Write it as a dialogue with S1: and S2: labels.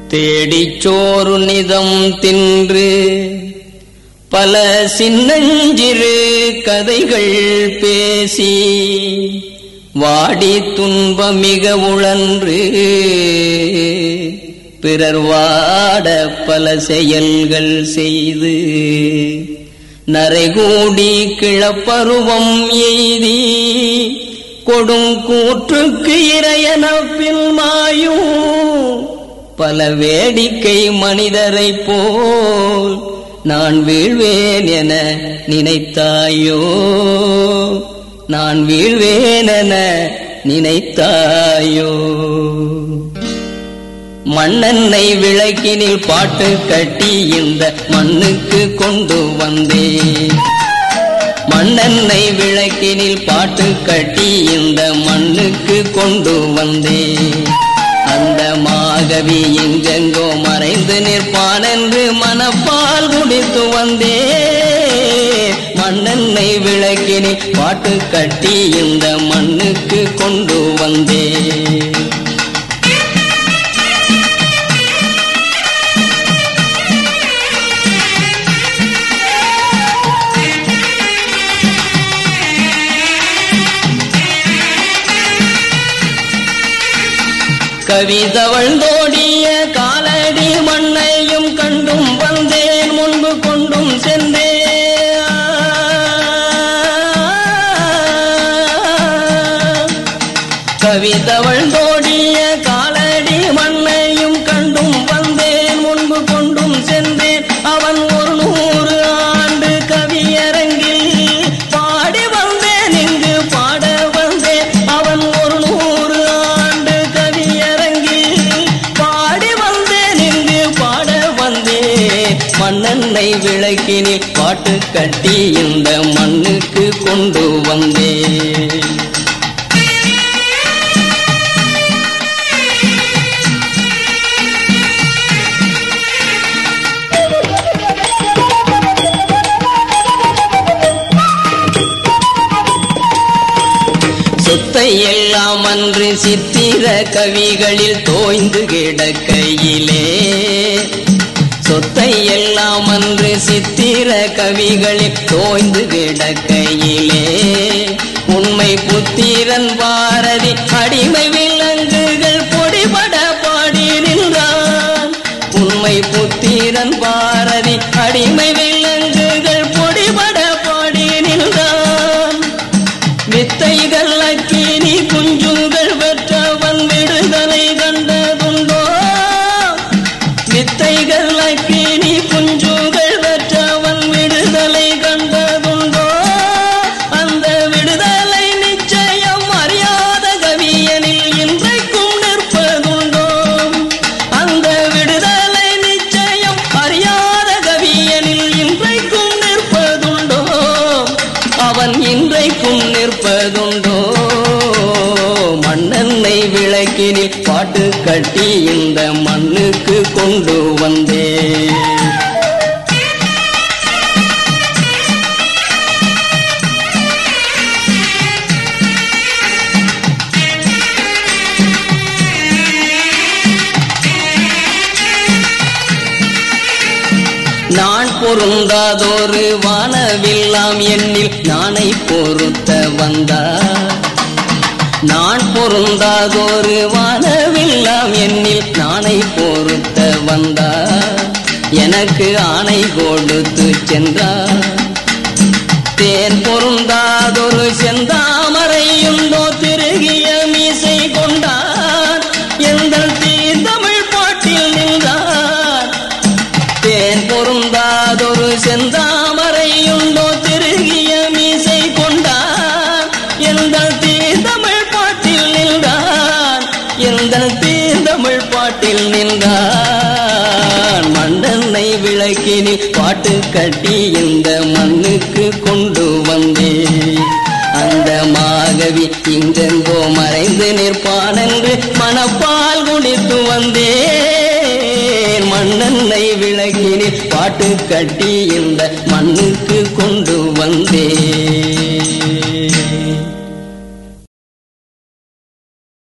S1: தேடிச் சோறு நிதம் தின்று பல சின்னஞ்சிறு கதைகள் பேசி வாடி துன்பமிக உழன்று பிறர் வாட பல செயல்கள் செய்து நரைகூடி கிளப்பருவம் எய்தி கொடும் கூற்றுக்கு இறையன மாயும் பல வேடிக்கை மனிதரைப் போல் நான் வீழ்வேன் என நினைத்தாயோ நான் வீழ்வேன் என நினைத்தாயோ மண்ணெண்ணை விளக்கினில் பாட்டு கட்டி இந்த மண்ணுக்கு கொண்டு வந்தேன் மண்ணெண்ணை விளக்கினில் பாட்டு கட்டி இந்த மண்ணுக்கு கொண்டு வந்தேன் அந்த மாகவி எங்கெங்கோ மறைந்து நிற்பான் என்று மனப்பால் குடித்து வந்தே மண்ணெண்ணை விளக்கினில் பாட்டு கட்டி இந்த மண்ணுக்கு கொண்டு வந்தே கவிதவழ்ந்தோடிய காலடி மண்ணையும் கண்டும் வந்தேன் முன்பு கொண்டும் சென்றேன் கவிதவழ்ந்தோடிய காலடி மண்ணையும் கண்டும் வந்தேன் முன்பு கொண்டும் சென்றேன் அவன் ஒரு நூறு ஆண்டு கவியரங்கில் பாடி வந்தேன் இங்கு பாட வந்தேன் அவன் ஒரு நூறு ஆண்டு கவியரங்கில் பாடி வந்தேன் இங்கு பாட வந்தேன் மண்ணெண்ணை விளக்கினில் பாட்டு கட்டி இந்த மண்ணுக்கு கொண்டு வந்தேன் சொத்தை எல்லாம் அன்று சித்திர கவிகளில் தோய்ந்து கிடக்கையிலே சொத்தை எல்லாம் அன்று சித்திர கவிகளில் தோய்ந்து கிடக்கையிலே உண்மை புத்திரன் பாரதி அடிமை விலங்குகள் பொடிபட பாடி நின்றான் உண்மை புத்திரன் பாரதி அடிமை விலங்குகள் பொடிபட பாடி நின்றான் வித்தைகள் அக்கினி குஞ்சுகள் பெற்றவன் விடுதலை கண்டதுண்டோ வித்தைகள் அக்கினி குஞ்சுகள் பெற்றவன் விடுதலை கண்டதுண்டோ அந்த விடுதலை நிச்சயம் அறியாத கவியனில் இன்றைக்கும் நிற்பதுண்டோ அந்த விடுதலை நிச்சயம் அறியாத கவியனில் இன்றைக்கும் நிற்பதுண்டோ அவன் இன்றைக்கும் நிற்பதுண்டோ மண்ணெண்ணை விளக்கினில் பாட்டு கட்டி இந்த மண்ணுக்கு கொண்டு வந்தேன் நான் பொருந்தாதொரு வானவில்லாம் எண்ணில் நானை பொருத்த வந்தார் நான் பொருந்தாதொரு வானவில்லாம் எண்ணில் நானை பொருத்த வந்தார் எனக்கு ஆணை கொடுத்து சென்றார் தேன் பொருந்தாதொரு செந்தாமரையுண்டோ திருகிய மீசை கொண்டார் எங்கள் தீர்த்தமிழ் பாட்டில் நின்றார் தேன் பொருந்தாதொரு செந்தாமரையுண்டோ திருகிய மீசை கொண்டார் எங்கள் தீர்த்தமிழ் பாட்டில் நின்றான் எங்கள் தீர்த்தமிழ் பாட்டில் நின்றான் மண்டனை விளக்கினில் பாட்டு கட்டி இந்த மண்ணுக்கு கொண்டு வந்தேன் அந்த மாகவி இங்கெங்கோ மறைந்து நிற்பான் என்று மனப்பால் குடித்து வந்தேன் மண்ணெண்ணை விளக்கினில் பாட்டு கட்டி இந்த மண்ணுக்கு கொண்டு வந்தேன்